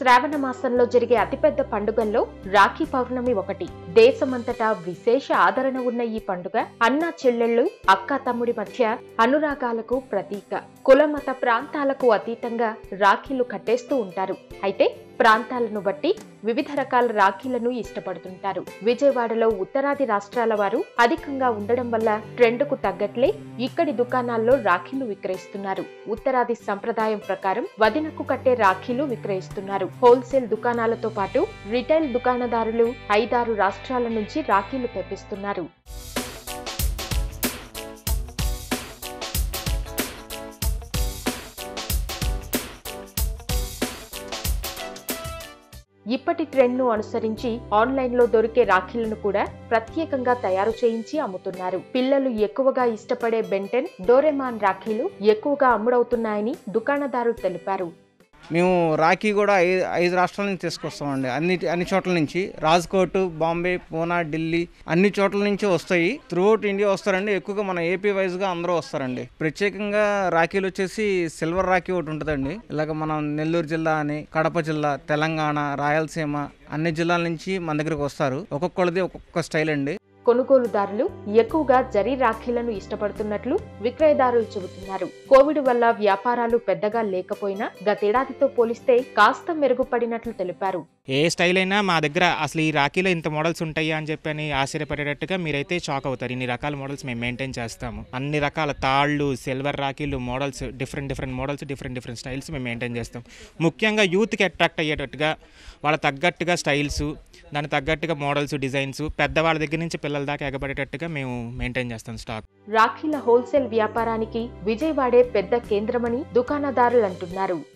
శ్రావణ మాసంలో జరిగే అతిపెద్ద పండుగల్లో రాఖీ పౌర్ణమి ఒకటి దేశమంతటా విశేష ఆదరణ ఉన్న ఈ పండుగ అన్నా చెల్లెళ్ళు అక్క తమ్ముడి మధ్య అనురాగాలకు ప్రతీక కుల మత ప్రాంతాలకు అతీతంగా రాఖీలు కట్టేస్తూ ఉంటారు అయితే ప్రాంతాలను బట్టి వివిధ రకాల రాఖీలను ఇష్టపడుతుంటారు విజయవాడలో ఉత్తరాది రాష్ట్రాల వారు అధికంగా ఉండడం వల్ల ట్రెండ్కు తగ్గట్లే ఇక్కడి దుకాణాల్లో రాఖీలు విక్రయిస్తున్నారు ఉత్తరాది సంప్రదాయం ప్రకారం వదినకు కట్టే రాఖీలు విక్రయిస్తున్నారు హోల్సేల్ దుకాణాలతో పాటు రిటైల్ దుకాణదారులు ఐదారు రాష్ట్రాల నుంచి రాఖీలు తెప్పిస్తున్నారు ఇప్పటి ట్రెండ్ ను అనుసరించి ఆన్లైన్ లో దొరికే రాఖీలను కూడా ప్రత్యేకంగా తయారు చేయించి అమ్ముతున్నారు పిల్లలు ఎక్కువగా ఇష్టపడే బెంటెన్ డోరెమాన్ రాఖీలు ఎక్కువగా అమ్ముడవుతున్నాయని దుకాణదారులు తెలిపారు మేము రాఖీ కూడా ఐదు ఐదు రాష్ట్రాల నుంచి తీసుకొస్తామండి అన్ని అన్ని చోట్ల నుంచి రాజ్కోట్ బాంబే పూనా ఢిల్లీ అన్ని చోట్ల నుంచి వస్తాయి త్రూఅవుట్ ఇండియా వస్తారండి ఎక్కువగా మన ఏపీ వైజ్గా అందరూ వస్తారండి ప్రత్యేకంగా రాఖీలు వచ్చేసి సిల్వర్ రాఖీ ఒకటి ఉంటుందండి ఇలాగ మనం నెల్లూరు జిల్లా అని కడప జిల్లా తెలంగాణ రాయలసీమ అన్ని జిల్లాల నుంచి మన దగ్గరకు వస్తారు ఒక్కొక్కళ్ళది ఒక్కొక్క స్టైల్ అండి కొనుగోలుదారులు ఎక్కువగా జరీ రాఖీలను ఇష్టపడుతున్నట్లు విక్రయదారులు చెబుతున్నారు కోవిడ్ వల్ల వ్యాపారాలు పెద్దగా లేకపోయినా గతేడాదితో పోలిస్తే కాస్త మెరుగుపడినట్లు తెలిపారు ఏ స్టైల్ అయినా మా దగ్గర అసలు ఈ రాఖీలో ఇంత మోడల్స్ ఉంటాయా అని చెప్పి అని ఆశ్చర్యపడేటట్టుగా మీరైతే షాక్ అవుతారు ఇన్ని రకాల మోడల్స్ మేము మెయింటైన్ చేస్తాము అన్ని రకాల తాళ్ళు సిల్వర్ రాఖీలు models different different models different different styles మేము మెయింటైన్ చేస్తాం ముఖ్యంగా యూత్కి అట్రాక్ట్ అయ్యేటట్టుగా వాళ్ళ తగ్గట్టుగా స్టైల్స్ దానికి తగ్గట్టుగా మోడల్స్ డిజైన్స్ పెద్దవాళ్ళ దగ్గర నుంచి పిల్లల దాకా ఎగబడేటట్టుగా మేము మెయింటైన్ చేస్తాం స్టాక్ రాఖీల హోల్సేల్ వ్యాపారానికి విజయవాడే పెద్ద కేంద్రమని దుకాణదారులు అంటున్నారు